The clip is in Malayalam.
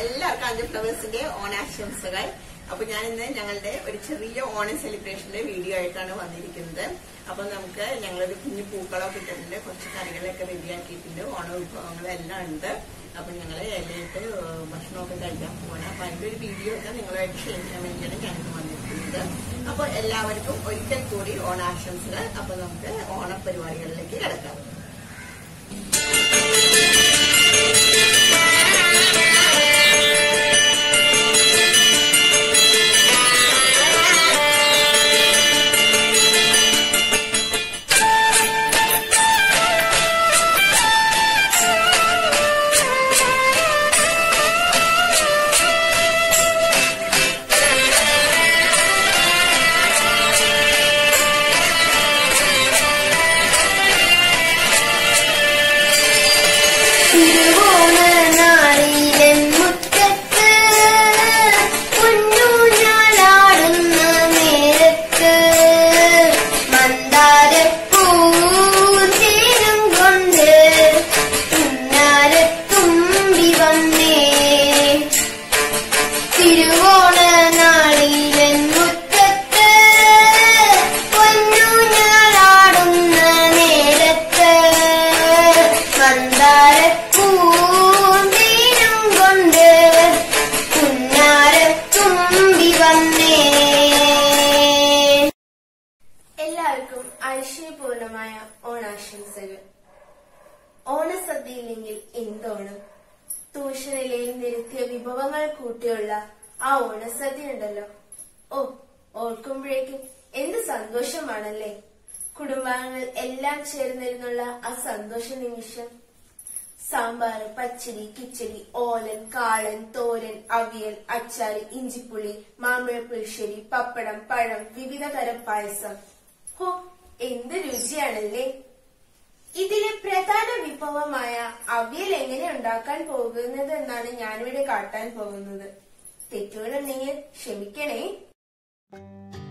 എല്ലാവർക്കും അഞ്ച് ഫ്ലവേഴ്സിന്റെ ഓണാശംസകൾ അപ്പൊ ഞാൻ ഇന്ന് ഞങ്ങളുടെ ഒരു ചെറിയ ഓണം സെലിബ്രേഷന്റെ വീഡിയോ ആയിട്ടാണ് വന്നിരിക്കുന്നത് അപ്പൊ നമുക്ക് ഞങ്ങളൊരു കുഞ്ഞു പൂക്കളമൊക്കെ ഇട്ടിട്ടുണ്ട് കുറച്ച് കറികളൊക്കെ റെഡിയാക്കിയിട്ടുണ്ട് ഓണ വിഭവങ്ങളെല്ലാം ഉണ്ട് അപ്പൊ ഞങ്ങള് ഇലയിട്ട് ഭക്ഷണമൊക്കെ കഴിക്കാൻ പോകണം അപ്പൊ അതിന്റെ ഒരു വീഡിയോ ഒക്കെ നിങ്ങളുമായിട്ട് ഷെയർ ചെയ്യാൻ വേണ്ടിയാണ് ഞങ്ങൾക്ക് വന്നിരിക്കുന്നത് അപ്പൊ എല്ലാവർക്കും ഒരിക്കൽ കൂടി ഓണാശംസകൾ അപ്പൊ നമുക്ക് ഓണപരിപാടികളിലേക്ക് കിടക്കാം തിരുവോണനാളിലൻ മുറ്റത്ത് പൊന്നൂഞ്ഞാലാടുന്ന നേരത്ത് മന്ദാരപ്പൂവും തേനും കൊണ്ട് ഉന്നാരത്തുമ്പി വന്നേ തിരുവോണനാളിലൻ മുറ്റത്ത് പൊന്നൂഞ്ഞാലാടുന്ന നേരത്ത് മന്ദാരപ്പൂവും തേനും കൊണ്ട് ഉന്നാരത്തുമ്പി വന്നേ എല്ലാവർക്കും ഐശ്വര്യപൂർണമായ ഓണാശംസകൾ ഓണസദ്യയില്ലെങ്കിൽ എന്തോണം തൂഷനിലയിൽ നിരത്തിയ വിഭവങ്ങൾ കൂട്ടിയുള്ള ആ ഓണസദ്യ ഉണ്ടല്ലോ ഓ ഓർക്കുമ്പോഴേക്കും എന്ത് സന്തോഷമാണല്ലേ കുടുംബാംഗങ്ങൾ എല്ലാം ചേർന്നിരുന്നുള്ള ആ സന്തോഷ നിമിഷം സാമ്പാർ പച്ചടി കിച്ചടി ഓലൻ കാളൻ തോരൻ അവിയൽ അച്ചാറ് ഇഞ്ചിപ്പുളി മാമ്പഴ പുളിശ്ശേരി പപ്പടം പഴം വിവിധ തരം പായസം ഹോ എന്ത് രുചിയാണല്ലേ ഇതിലെ പ്രധാന വിഭവമായ അവിയൽ എങ്ങനെ ഉണ്ടാക്കാൻ പോകുന്നത് എന്നാണ് ഞാനിവിടെ കാട്ടാൻ പോകുന്നത് തെറ്റുകളുണ്ടെങ്കിൽ ക്ഷമിക്കണേ